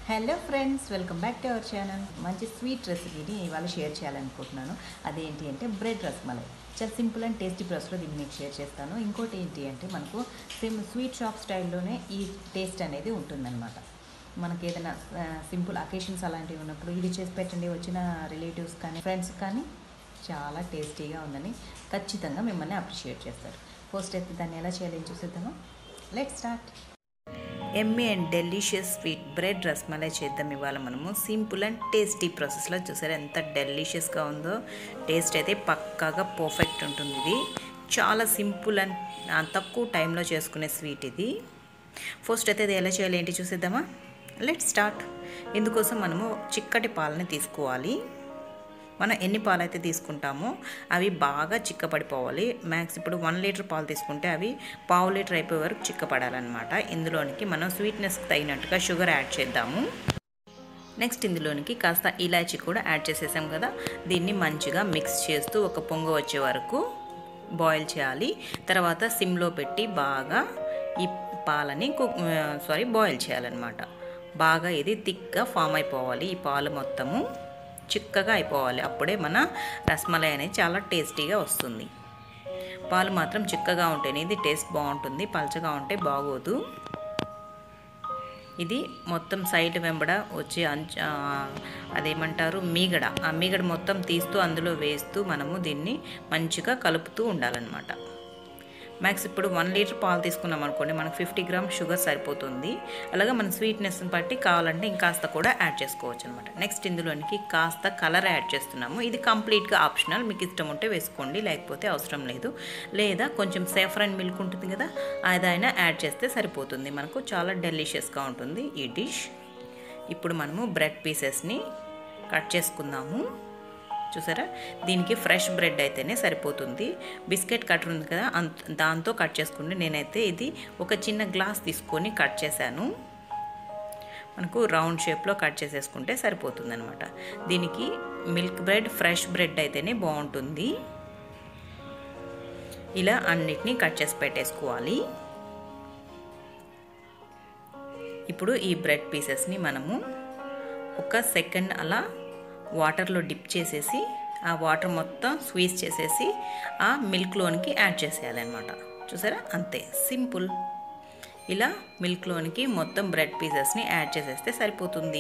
Hello friends welcome back to our channel మంచి sweet రెసిపీని ఇవాళ షేర్ చేయాలనుకుంటున్నాను అదేంటి అంటే బ్రెడ్ రస్మలై చాలా సింపుల్ అండ్ టేస్టీ ప్రాసెస్లో దీన్ని మీకు షేర్ చేస్తాను ఇంకోటి ఏంటి అంటే మనకు సేమ్ స్వీట్ షాప్ స్టైల్లోనే ఈ టేస్ట్ అనేది ఉంటుందన్నమాట మనకి ఏదైనా సింపుల్ అకేషన్స్ అలాంటివి ఉన్నప్పుడు ఇది చేసి పెట్టండి వచ్చిన రిలేటివ్స్ కానీ ఫ్రెండ్స్ కానీ చాలా టేస్టీగా ఉందని ఖచ్చితంగా మిమ్మల్ని అప్రిషియేట్ చేస్తారు ఫస్ట్ అయితే దాన్ని ఎలా చేయాలని చూసేద్దామా let start yummy and delicious sweet bread rasmalai చేద్దాం ఇవాళ మనము సింపుల్ అండ్ టేస్టీ ప్రాసెస్లో చూసారు ఎంత డెలిషియస్గా ఉందో టేస్ట్ అయితే పక్కాగా పర్ఫెక్ట్ ఉంటుంది ఇది చాలా సింపుల్ అండ్ తక్కువ టైంలో చేసుకునే స్వీట్ ఇది ఫస్ట్ అయితే ఇది ఎలా చేయాలి ఏంటి చూసేద్దామా లెట్ స్టార్ట్ ఇందుకోసం మనము చిక్కటి పాలని తీసుకోవాలి మనం ఎన్ని పాలు అయితే తీసుకుంటామో అవి బాగా చిక్కపడిపోవాలి మ్యాక్స్ ఇప్పుడు వన్ లీటర్ పాలు తీసుకుంటే అవి పావు లీటర్ అయిపోయే వరకు చిక్కపడాలన్నమాట ఇందులోనికి మనం స్వీట్నెస్కి తగినట్టుగా షుగర్ యాడ్ చేద్దాము నెక్స్ట్ ఇందులోనికి కాస్త ఇలాచీ కూడా యాడ్ చేసేసాం కదా దీన్ని మంచిగా మిక్స్ చేస్తూ ఒక పొంగ వచ్చే వరకు బాయిల్ చేయాలి తర్వాత సిమ్లో పెట్టి బాగా ఈ పాలని కుక్ సారీ బాయిల్ చేయాలన్నమాట బాగా ఇది థిక్గా ఫామ్ అయిపోవాలి ఈ పాలు మొత్తము చిక్కగా అయిపోవాలి అప్పుడే మన రస్మలై అనేది చాలా టేస్టీగా వస్తుంది పాలు మాత్రం చిక్కగా ఉంటేనే ఇది టేస్ట్ బాగుంటుంది పలచగా ఉంటే బాగోదు ఇది మొత్తం సైడ్ వెంబడ వచ్చి అంచ అదేమంటారు మీగడ ఆ మీగడ మొత్తం తీస్తూ అందులో వేస్తూ మనము దీన్ని మంచిగా కలుపుతూ ఉండాలన్నమాట మ్యాక్స్ ఇప్పుడు వన్ లీటర్ పాలు తీసుకున్నాం అనుకోండి మనకు ఫిఫ్టీ గ్రామ్ షుగర్ సరిపోతుంది అలాగే మన స్వీట్నెస్ని బట్టి కావాలంటే ఇంకాస్త కూడా యాడ్ చేసుకోవచ్చు అనమాట నెక్స్ట్ ఇందులోనికి కాస్త కలర్ యాడ్ చేస్తున్నాము ఇది కంప్లీట్గా ఆప్షనల్ మీకు ఇష్టం ఉంటే వేసుకోండి లేకపోతే అవసరం లేదు లేదా కొంచెం సేఫ్రన్ మిల్క్ ఉంటుంది కదా అదైనా యాడ్ చేస్తే సరిపోతుంది మనకు చాలా డెలిషియస్గా ఉంటుంది ఈ డిష్ ఇప్పుడు మనము బ్రెడ్ పీసెస్ని కట్ చేసుకుందాము చూసారా దీనికి ఫ్రెష్ బ్రెడ్ అయితేనే సరిపోతుంది బిస్కెట్ కట్టర్ ఉంది కదా అంత దాంతో కట్ చేసుకుంటే నేనైతే ఇది ఒక చిన్న గ్లాస్ తీసుకొని కట్ చేశాను మనకు రౌండ్ షేప్లో కట్ చేసేసుకుంటే సరిపోతుంది అనమాట దీనికి మిల్క్ బ్రెడ్ ఫ్రెష్ బ్రెడ్ అయితేనే బాగుంటుంది ఇలా అన్నిటినీ కట్ చేసి పెట్టేసుకోవాలి ఇప్పుడు ఈ బ్రెడ్ పీసెస్ని మనము ఒక సెకండ్ అలా వాటర్లో డిప్ చేసేసి ఆ వాటర్ మొత్తం స్క్వీజ్ చేసేసి ఆ మిల్క్లోనికి యాడ్ చేసేయాలన్నమాట చూసారా అంతే సింపుల్ ఇలా మిల్క్లోనికి మొత్తం బ్రెడ్ పీసెస్ని యాడ్ చేసేస్తే సరిపోతుంది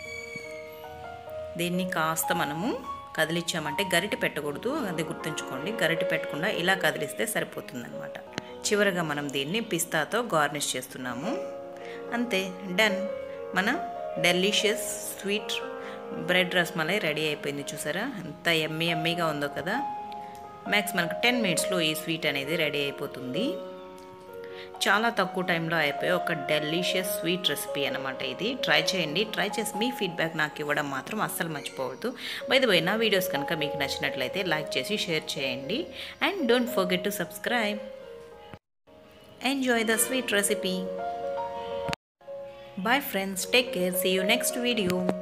దీన్ని కాస్త మనము కదిలిచ్చామంటే గరిటె పెట్టకూడదు అది గుర్తుంచుకోండి గరిటె పెట్టకుండా ఇలా కదిలిస్తే సరిపోతుంది అనమాట చివరగా మనం దీన్ని పిస్తాతో గార్నిష్ చేస్తున్నాము అంతే డన్ మన delicious sweet bread rasmalai ready అయిపోయింది చూసారా ఎంత ఎమ్మీ ఎమ్మీగా ఉందో కదా మ్యాక్స్ మనకు టెన్ మినిట్స్లో ఈ స్వీట్ అనేది రెడీ అయిపోతుంది చాలా తక్కువ టైంలో అయిపోయి ఒక డెలిషియస్ స్వీట్ రెసిపీ అనమాట ఇది ట్రై చేయండి ట్రై చేసి మీ ఫీడ్బ్యాక్ నాకు ఇవ్వడం మాత్రం అస్సలు మర్చిపోవద్దు బై ద వే నా వీడియోస్ కనుక మీకు నచ్చినట్లయితే లైక్ చేసి షేర్ చేయండి and don't forget to subscribe enjoy the sweet recipe Bye friends, take care, see you next video.